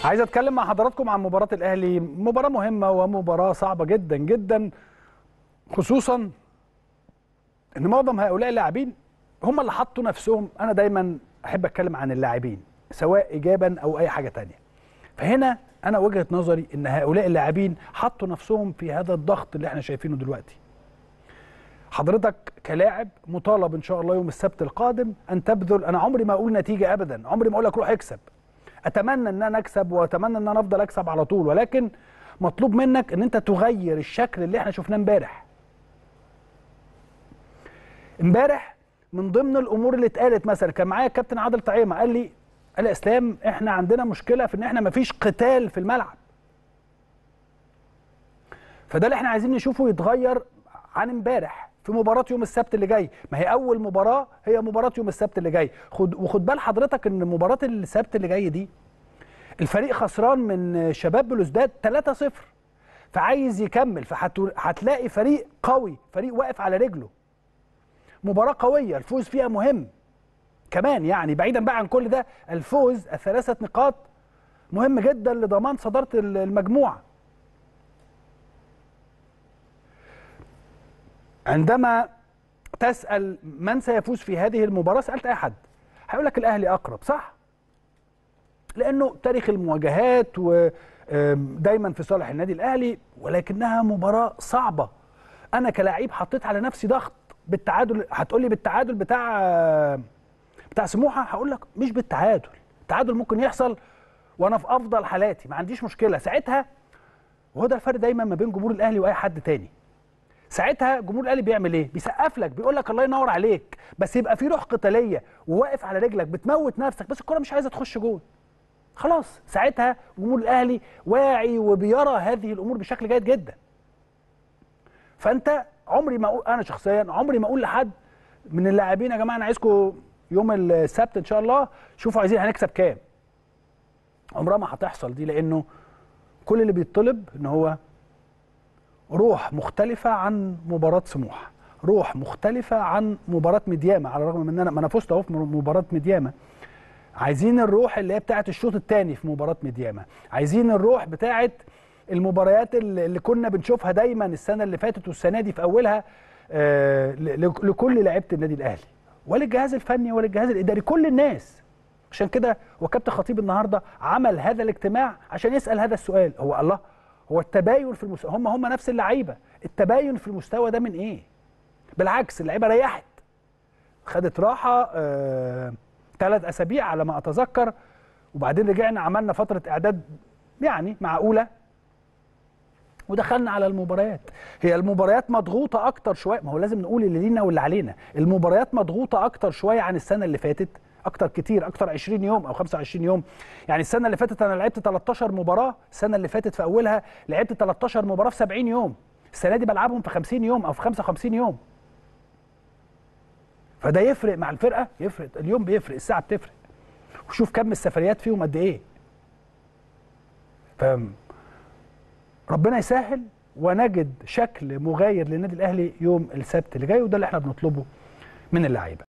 عايز اتكلم مع حضراتكم عن مباراه الاهلي مباراه مهمه ومباراه صعبه جدا جدا خصوصا ان معظم هؤلاء اللاعبين هم اللي حطوا نفسهم انا دايما احب اتكلم عن اللاعبين سواء ايجابا او اي حاجه تانية فهنا انا وجهه نظري ان هؤلاء اللاعبين حطوا نفسهم في هذا الضغط اللي احنا شايفينه دلوقتي حضرتك كلاعب مطالب ان شاء الله يوم السبت القادم ان تبذل انا عمري ما اقول نتيجه ابدا عمري ما اقول لك روح اكسب اتمنى ان انا اكسب واتمنى ان انا افضل اكسب على طول ولكن مطلوب منك ان انت تغير الشكل اللي احنا شفناه امبارح امبارح من ضمن الامور اللي اتقالت مثلا كان معايا الكابتن عادل طعيمه قال لي قال لي يا اسلام احنا عندنا مشكله في ان احنا مفيش قتال في الملعب فده اللي احنا عايزين نشوفه يتغير عن امبارح في مباراة يوم السبت اللي جاي ما هي أول مباراة هي مباراة يوم السبت اللي جاي خد وخد بال حضرتك إن مباراة السبت اللي جاي دي الفريق خسران من شباب بلوزداد 3-0 فعايز يكمل فهتلاقي فريق قوي فريق واقف على رجله مباراة قوية الفوز فيها مهم كمان يعني بعيدا بقى عن كل ده الفوز الثلاثة نقاط مهم جدا لضمان صدارة المجموعة عندما تسأل من سيفوز في هذه المباراة سألت أي حد هيقول لك الأهلي أقرب صح؟ لأنه تاريخ المواجهات ودايما في صالح النادي الأهلي ولكنها مباراة صعبة أنا كلاعب حطيت على نفسي ضغط بالتعادل هتقول لي بالتعادل بتاع بتاع سموحة هقول لك مش بالتعادل التعادل ممكن يحصل وأنا في أفضل حالاتي ما عنديش مشكلة ساعتها وهو ده الفرق دايما ما بين جمهور الأهلي وأي حد تاني ساعتها جمهور الاهلي بيعمل ايه؟ بيسقف لك بيقول لك الله ينور عليك بس يبقى في روح قتاليه وواقف على رجلك بتموت نفسك بس الكره مش عايزه تخش جول. خلاص ساعتها جمهور الاهلي واعي وبيرى هذه الامور بشكل جيد جدا. فانت عمري ما اقول انا شخصيا عمري ما اقول لحد من اللاعبين يا جماعه انا عايزكم يوم السبت ان شاء الله شوفوا عايزين هنكسب كام. عمرها ما هتحصل دي لانه كل اللي بيطلب ان هو روح مختلفة عن مباراة سموحة روح مختلفة عن مباراة مديامة على الرغم من ان انا ما انا فزت اهو في مباراة مديامة عايزين الروح اللي هي بتاعة الشوط الثاني في مباراة مديامة عايزين الروح بتاعة المباريات اللي كنا بنشوفها دايما السنة اللي فاتت والسنة دي في اولها آه لكل لعيبة النادي الاهلي وللجهاز الفني وللجهاز الاداري كل الناس عشان كده وكابتن خطيب النهارده عمل هذا الاجتماع عشان يسال هذا السؤال هو الله هو التباين في المستوى هم هم نفس اللعيبه التباين في المستوى ده من ايه بالعكس اللعيبه ريحت خدت راحه ثلاث آه اسابيع على ما اتذكر وبعدين رجعنا عملنا فتره اعداد يعني معقوله ودخلنا على المباريات هي المباريات مضغوطه اكتر شويه ما هو لازم نقول اللي لينا واللي علينا المباريات مضغوطه اكتر شويه عن السنه اللي فاتت اكتر كتير اكتر 20 يوم او 25 يوم يعني السنه اللي فاتت انا لعبت 13 مباراه السنه اللي فاتت في اولها لعبت 13 مباراه في 70 يوم السنه دي بلعبهم في 50 يوم او في 55 يوم فده يفرق مع الفرقه يفرق اليوم بيفرق الساعه بتفرق وشوف كم السفريات فيهم قد ايه ف ربنا يسهل ونجد شكل مغاير للنادي الاهلي يوم السبت اللي جاي وده اللي احنا بنطلبه من اللعيبه